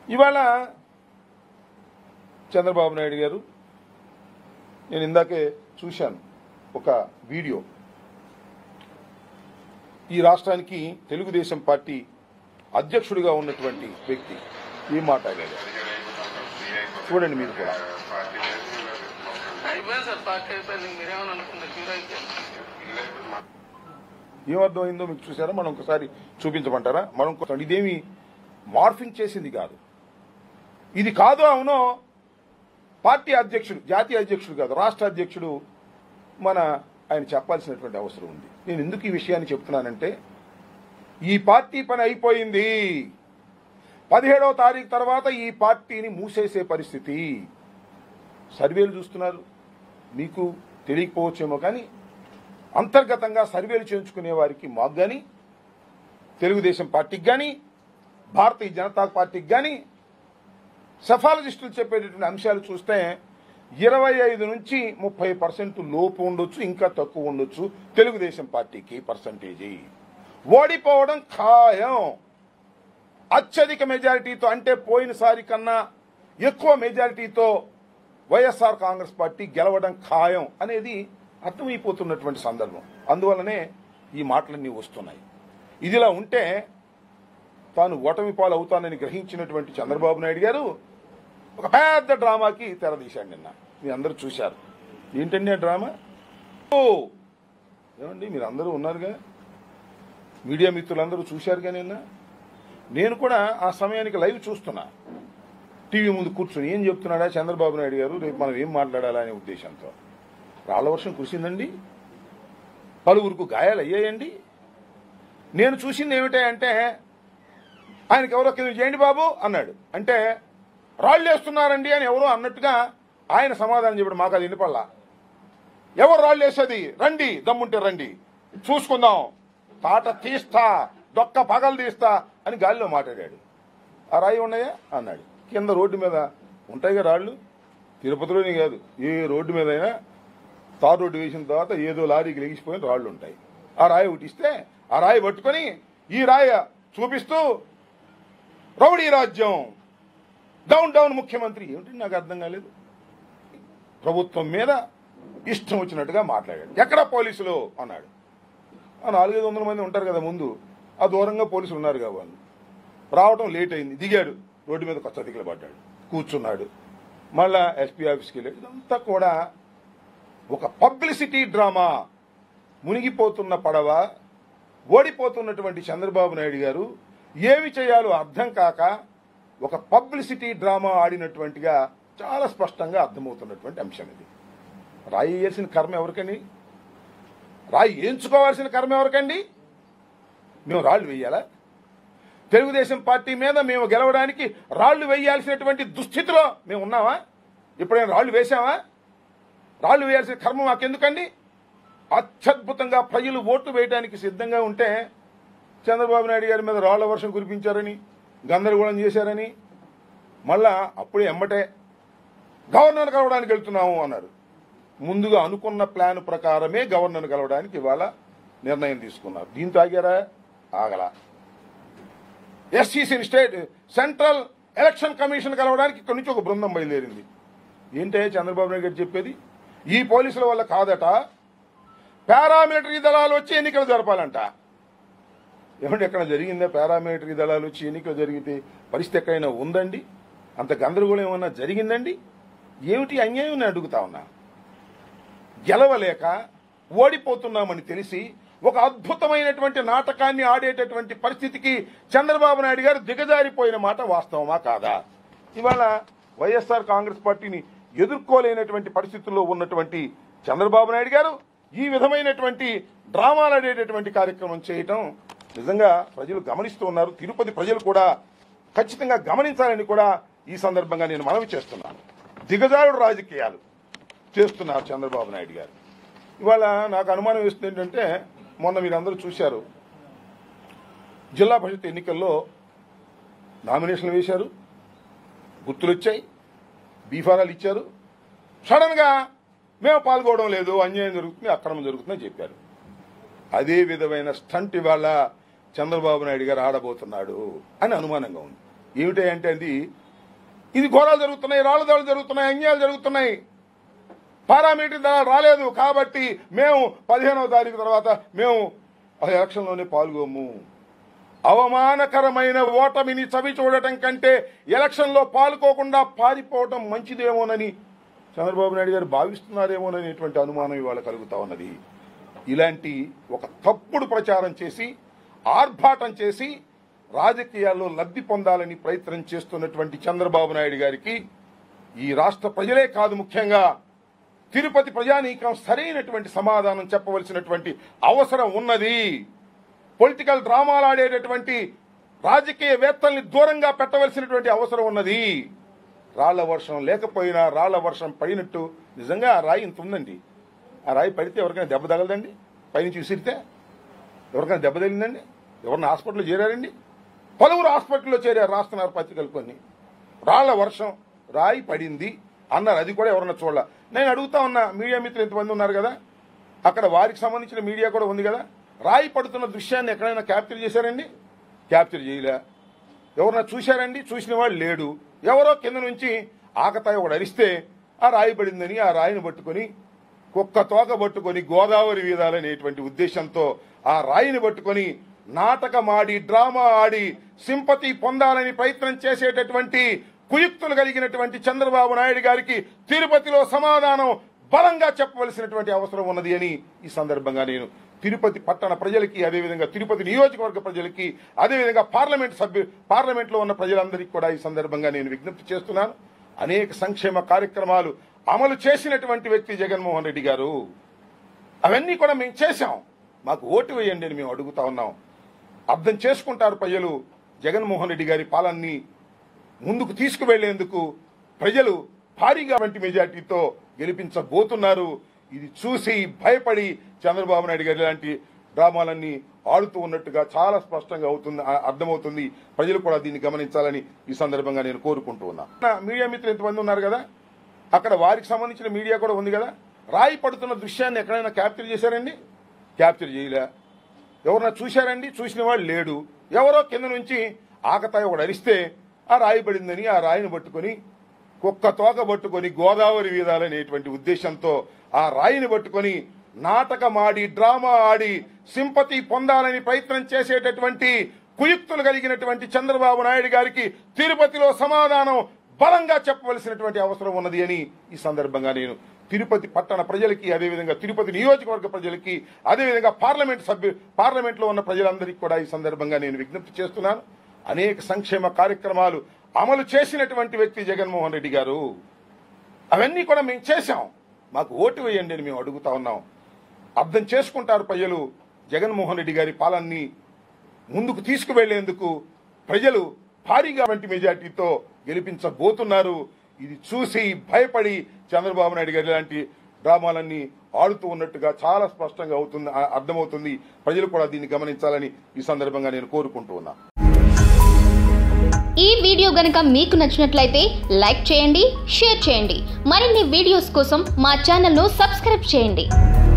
ఇవాళ చంద్రబాబు నాయుడు గారు నేను ఇందాకే చూశాను ఒక వీడియో ఈ రాష్ట్రానికి తెలుగుదేశం పార్టీ అధ్యక్షుడిగా ఉన్నటువంటి వ్యక్తి ఏం మాట్లాడాడు చూడండి మీరు కూడా అయిపోయింది సార్ పార్టీ అయిపోయింది మీరేమని అనుకున్నారు క్యూర్ అయిపోయింది ఏమర్థమైందో మీకు చూసారా మనం ఒకసారి చూపించమంటారా మనం కొంచెం ఇదేమి మార్ఫింగ్ చేసింది కాదు ఇది కాదు అవునో పార్టీ అధ్యక్షుడు జాతీయ అధ్యక్షుడు కాదు రాష్ట్ర అధ్యక్షుడు మన ఆయన చెప్పాల్సినటువంటి అవసరం ఉంది నేను ఎందుకు ఈ విషయాన్ని చెప్తున్నానంటే ఈ పార్టీ పని అయిపోయింది పదిహేడవ తారీఖు తర్వాత ఈ పార్టీని మూసేసే పరిస్థితి సర్వేలు చూస్తున్నారు మీకు తెలియకపోవచ్చేమో కానీ అంతర్గతంగా సర్వేలు చేయించుకునే వారికి మాకు కానీ తెలుగుదేశం పార్టీకి కానీ భారతీయ జనతా పార్టీకి కానీ సెఫాలజిస్టులు చెప్పేటటువంటి అంశాలు చూస్తే ఇరవై ఐదు నుంచి ముప్పై పర్సెంట్ లోపు ఉండొచ్చు ఇంకా తక్కువ ఉండొచ్చు తెలుగుదేశం పార్టీకి పర్సంటేజీ ఓడిపోవడం ఖాయం అత్యధిక మెజారిటీతో అంటే పోయినసారి కన్నా ఎక్కువ మెజారిటీతో వైఎస్ఆర్ కాంగ్రెస్ పార్టీ గెలవడం ఖాయం అనేది అర్థమైపోతున్నటువంటి సందర్భం అందువల్లనే ఈ మాటలన్నీ వస్తున్నాయి ఇదిలా ఉంటే తాను ఓటమి పాలు అవుతానని గ్రహించినటువంటి చంద్రబాబు నాయుడు గారు ఒక పెద్ద డ్రామాకి తెరదీశాడు నిన్న మీ అందరూ చూశారు ఏంటండి ఆ డ్రామా ఓ ఏమండి మీరు అందరూ ఉన్నారుగా మీడియా మిత్రులందరూ చూశారుగా నిన్న నేను కూడా ఆ సమయానికి లైవ్ చూస్తున్నా టీవీ ముందు కూర్చొని ఏం చెప్తున్నాడా చంద్రబాబు నాయుడు గారు రేపు మనం ఏం మాట్లాడాలా అనే ఉద్దేశంతో రాళ్ల వర్షం కురిసిందండి పలువురికి గాయాలు అయ్యాయండి నేను చూసింది ఏమిటంటే ఆయనకి ఎవరో కింద చేయండి బాబు అన్నాడు అంటే రాళ్ళు వేస్తున్నారండి అని ఎవరో అన్నట్టుగా ఆయన సమాధానం చెప్పాడు మాకు అది వినపల్లా ఎవరు రాళ్ళు వేసేది రండి దమ్ముంటే రండి చూసుకుందాం తాట తీస్తా దొక్క పగలు తీస్తా అని గాలిలో మాట్లాడాడు ఆ రాయి ఉన్నాయా అన్నాడు కింద రోడ్డు మీద ఉంటాయిగా రాళ్ళు తిరుపతిలోనే కాదు ఏ రోడ్డు మీద అయినా తార్ రోడ్డు వేసిన తర్వాత ఏదో లారీకి లెగిసిపోయిన రాళ్ళు ఉంటాయి ఆ రాయి ఉటిస్తే ఆ రాయి పట్టుకొని ఈ రాయి చూపిస్తూ రౌడీ రాజ్యం డౌన్ డౌన్ ముఖ్యమంత్రి ఏమిటి నాకు అర్థం కాలేదు ప్రభుత్వం మీద ఇష్టం వచ్చినట్టుగా మాట్లాడాడు ఎక్కడ పోలీసులు అన్నాడు ఆ నాలుగైదు వందల మంది ఉంటారు కదా ముందు ఆ దూరంగా పోలీసులు ఉన్నారు కదా వాళ్ళు రావటం లేట్ అయింది దిగాడు రోడ్డు మీద కొత్త దిగులు పడ్డాడు కూర్చున్నాడు మళ్ళా ఎస్పీ ఆఫీస్కి వెళ్ళాడు ఇదంతా కూడా ఒక పబ్లిసిటీ డ్రామా మునిగిపోతున్న పడవ ఓడిపోతున్నటువంటి చంద్రబాబు నాయుడు గారు ఏమి చేయాలో అర్థం కాక ఒక పబ్లిసిటీ డ్రామా ఆడినటువంటిగా చాలా స్పష్టంగా అర్థమవుతున్నటువంటి అంశం ఇది రాయి వేయాల్సిన కర్మ ఎవరికండి రాయి ఏంచుకోవాల్సిన కర్మ ఎవరికండి మేము రాళ్ళు వేయాలా తెలుగుదేశం పార్టీ మీద మేము గెలవడానికి రాళ్లు వేయాల్సినటువంటి దుస్థితిలో మేము ఉన్నామా ఎప్పుడైనా రాళ్లు వేశామా రాళ్లు వేయాల్సిన కర్మ మాకెందుకండి అత్యద్భుతంగా ప్రజలు ఓట్లు వేయడానికి సిద్ధంగా ఉంటే చంద్రబాబు నాయుడు గారి మీద రాళ్ల వర్షం కురిపించారని గందరగోళం చేశారని మళ్ళా అప్పుడే ఎమ్మటే గవర్నర్ కలవడానికి వెళ్తున్నాము అన్నారు ముందుగా అనుకున్న ప్లాన్ ప్రకారమే గవర్నర్ కలవడానికి ఇవాళ నిర్ణయం తీసుకున్నారు దీంతో ఆగారా ఆగల SCC state central election commission కలవడానికి ఇక్కడి నుంచి ఒక బృందం బయలుదేరింది ఏంటే చంద్రబాబు నాయుడు గారు చెప్పేది ఈ పోలీసుల వల్ల కాదట పారామిలిటరీ దళాలు వచ్చి ఎన్నికలు జరపాలంట ఏమంటే ఎక్కడ జరిగిందా పారామిలిటరీ దళాలు వచ్చి ఎన్నికలు జరిగితే పరిస్థితి ఎక్కడైనా ఉందండి అంత గందరగోళం ఏమన్నా జరిగిందండి ఏమిటి అన్యాయం నేను అడుగుతా ఉన్నా గెలవలేక ఓడిపోతున్నామని తెలిసి ఒక అద్భుతమైనటువంటి నాటకాన్ని ఆడేటటువంటి పరిస్థితికి చంద్రబాబు నాయుడు గారు దిగజారిపోయిన మాట వాస్తవమా కాదా ఇవాళ వైఎస్ఆర్ కాంగ్రెస్ పార్టీని ఎదుర్కోలేనటువంటి పరిస్థితుల్లో ఉన్నటువంటి చంద్రబాబు నాయుడు గారు ఈ విధమైనటువంటి డ్రామాలు ఆడేటటువంటి కార్యక్రమం చేయటం నిజంగా ప్రజలు గమనిస్తూ ఉన్నారు తిరుపతి ప్రజలు కూడా ఖచ్చితంగా గమనించాలని కూడా ఈ సందర్భంగా నేను మనవి చేస్తున్నాను దిగజారుడు రాజకీయాలు చేస్తున్నారు చంద్రబాబు నాయుడు గారు ఇవాళ నాకు అనుమానం వేస్తుంది ఏంటంటే మొన్న మీరందరూ చూశారు జిల్లా పరిషత్ ఎన్నికల్లో నామినేషన్లు వేశారు గుర్తులు వచ్చాయి బీఫారాలు ఇచ్చారు సడన్ గా మేము పాల్గొనడం లేదు అన్యాయం జరుగుతుంది అక్రమం జరుగుతుందని చెప్పారు అదే విధమైన స్టంట్ ఇవాళ చంద్రబాబు నాయుడు గారు ఆడబోతున్నాడు అని అనుమానంగా ఉంది ఏమిటి అంటే అది ఇది ఘోరాలు జరుగుతున్నాయి రాళ్ళ దాడులు జరుగుతున్నాయి అన్యాయాలు జరుగుతున్నాయి పారామీటర్ దళాలు రాలేదు కాబట్టి మేము పదిహేనవ తారీఖు తర్వాత మేము ఆ ఎలక్షన్లోనే పాల్గొము అవమానకరమైన ఓటమిని చవి చూడటం కంటే ఎలక్షన్లో పాల్గొకుండా పారిపోవటం మంచిదేమోనని చంద్రబాబు నాయుడు గారు భావిస్తున్నారేమోననేటువంటి అనుమానం ఇవాళ కలుగుతా ఉన్నది ఇలాంటి ఒక తప్పుడు ప్రచారం చేసి ఆర్భాటం చేసి రాజకీయాల్లో లబ్ధి పొందాలని ప్రయత్నం చేస్తున్నటువంటి చంద్రబాబు నాయుడు గారికి ఈ రాష్ట్ర ప్రజలే కాదు ముఖ్యంగా తిరుపతి ప్రజానీకం సరైనటువంటి సమాధానం చెప్పవలసినటువంటి అవసరం ఉన్నది పొలిటికల్ డ్రామాలు ఆడేటటువంటి రాజకీయవేత్తల్ని దూరంగా పెట్టవలసినటువంటి అవసరం ఉన్నది రాళ్ల వర్షం లేకపోయినా రాళ్ల వర్షం పడినట్టు నిజంగా ఆ రాయి ఇంత ఉందండి ఆ రాయి పడితే ఎవరికైనా దెబ్బ తగలదండి పైనుంచి విసిరితే ఎవరికైనా దెబ్బ తగిలిందండి ఎవరిని హాస్పిటల్లో చేరారండి పలువురు హాస్పిటల్లో చేరారు రాస్తున్నారు పత్రికలు కొన్ని రాళ్ల వర్షం రాయి పడింది అన్నారు అది కూడా ఎవరన్నా చూడాల నేను అడుగుతా ఉన్నా మీడియా మిత్రులు ఎంతమంది ఉన్నారు కదా అక్కడ వారికి సంబంధించిన మీడియా కూడా ఉంది కదా రాయి పడుతున్న దృశ్యాన్ని ఎక్కడైనా క్యాప్చర్ చేశారండి క్యాప్చర్ చేయలే ఎవరన్నా చూశారండి చూసిన వాళ్ళు లేడు ఎవరో కింద నుంచి ఆకతాయి ఒకడు అరిస్తే ఆ రాయి పడిందని ఆ రాయిని పట్టుకొని కుక్క తోక పట్టుకొని గోదావరి వీధాలనేటువంటి ఉద్దేశంతో ఆ రాయిని పట్టుకొని నాటకమాడి డ్రామా ఆడి సింపతి పొందాలని ప్రయత్నం చేసేటటువంటి కుయుక్తులు కలిగినటువంటి చంద్రబాబు నాయుడు గారికి తిరుపతిలో సమాధానం బలంగా చెప్పవలసినటువంటి అవసరం ఉన్నది అని ఈ సందర్భంగా నేను తిరుపతి పట్టణ ప్రజలకి అదేవిధంగా తిరుపతి నియోజకవర్గ ప్రజలకి అదేవిధంగా పార్లమెంట్ సభ్యు పార్లమెంట్లో ఉన్న ప్రజలందరికీ కూడా ఈ సందర్భంగా నేను విజ్ఞప్తి చేస్తున్నాను అనేక సంక్షేమ కార్యక్రమాలు అమలు చేసినటువంటి వ్యక్తి జగన్మోహన్ రెడ్డి గారు అవన్నీ కూడా మేము చేశాం మాకు ఓటు వేయండి అని మేము అడుగుతా ఉన్నాం అర్థం చేసుకుంటారు ప్రజలు జగన్మోహన్ రెడ్డి గారి పాలనని ముందుకు తీసుకువెళ్లేందుకు ప్రజలు భారీగా వంటి మెజార్టీతో గెలిపించబోతున్నారు ఇది చూసి భయపడి చంద్రబాబు నాయుడు గారి ఇలాంటి డ్రామాలన్నీ ఆడుతూ ఉన్నట్టుగా చాలా స్పష్టంగా అవుతుంది ఆ- అర్థమవుతుంది ప్రజలు కూడా దీన్ని గమనించాలని ఈ సందర్భంగా నేను కోరుకుంటూ ఉన్నా నా మీడియా మిత్రులు ఎంతమంది ఉన్నారు కదా అక్కడ వారికి సంబంధించిన మీడియా కూడా ఉంది కదా రాయి పడుతున్న దృశ్యాన్ని ఎక్కడైనా క్యాప్చర్ చేశారండి క్యాప్చర్ చేయలే ఎవరన్నా చూశారండి చూసిన వాళ్ళు లేడు ఎవరో కింద నుంచి ఆకతాయి ఒకడు అరిస్తే ఆ రాయి పడిందని ఆ రాయిని పట్టుకొని కుక్క తోక పట్టుకొని గోదావరి వీధాలనేటువంటి ఉద్దేశంతో ఆ రాయిని పట్టుకొని నాటకమాడి డ్రామా ఆడి సింపతి పొందాలని ప్రయత్నం చేసేటటువంటి కుయుక్తులు కలిగినటువంటి చంద్రబాబు నాయుడు గారికి తిరుపతిలో సమాధానం బలంగా చెప్పవలసినటువంటి అవసరం ఉన్నది అని ఈ సందర్భంగా నేను తిరుపతి పట్టణ ప్రజలకి అదేవిధంగా తిరుపతి నియోజకవర్గ ప్రజలకి అదేవిధంగా పార్లమెంట్ సభ్యు పార్లమెంట్లో ఉన్న ప్రజలందరికీ కూడా ఈ సందర్భంగా నేను విజ్ఞప్తి చేస్తున్నాను అనేక సంక్షేమ కార్యక్రమాలు అమలు చేసినటువంటి వ్యక్తి జగన్మోహన్ రెడ్డి గారు అవన్నీ కూడా మేము చేశాం మాకు ఓటు వేయండి అని మేము అడుగుతా ఉన్నాం అర్థం చేసుకుంటారు ప్రజలు జగన్మోహన్ రెడ్డి గారి పాలనని ముందుకు తీసుకువెళ్లేందుకు ప్రజలు భారీగా వంటి మెజార్టీతో గెలిపించబోతున్నారు ఇది చూసి భయపడి చంద్రబాబు నాయుడు గారి ఇలాంటి డ్రామాలన్నీ ఆడుతూ ఉన్నట్టుగా చాలా స్పష్టంగా అవుతుంది ఆ- అర్థమవుతుంది ప్రజలు కూడా దీన్ని గమనించాలని ఈ సందర్భంగా నేను కోరుకుంటూ ఉన్నా ఈ వీడియో గనుక మీకు నచ్చినట్లయితే లైక్ చేయండి షేర్ చేయండి మరిన్ని వీడియోస్ కోసం మా ఛానల్ను సబ్స్క్రైబ్ చేయండి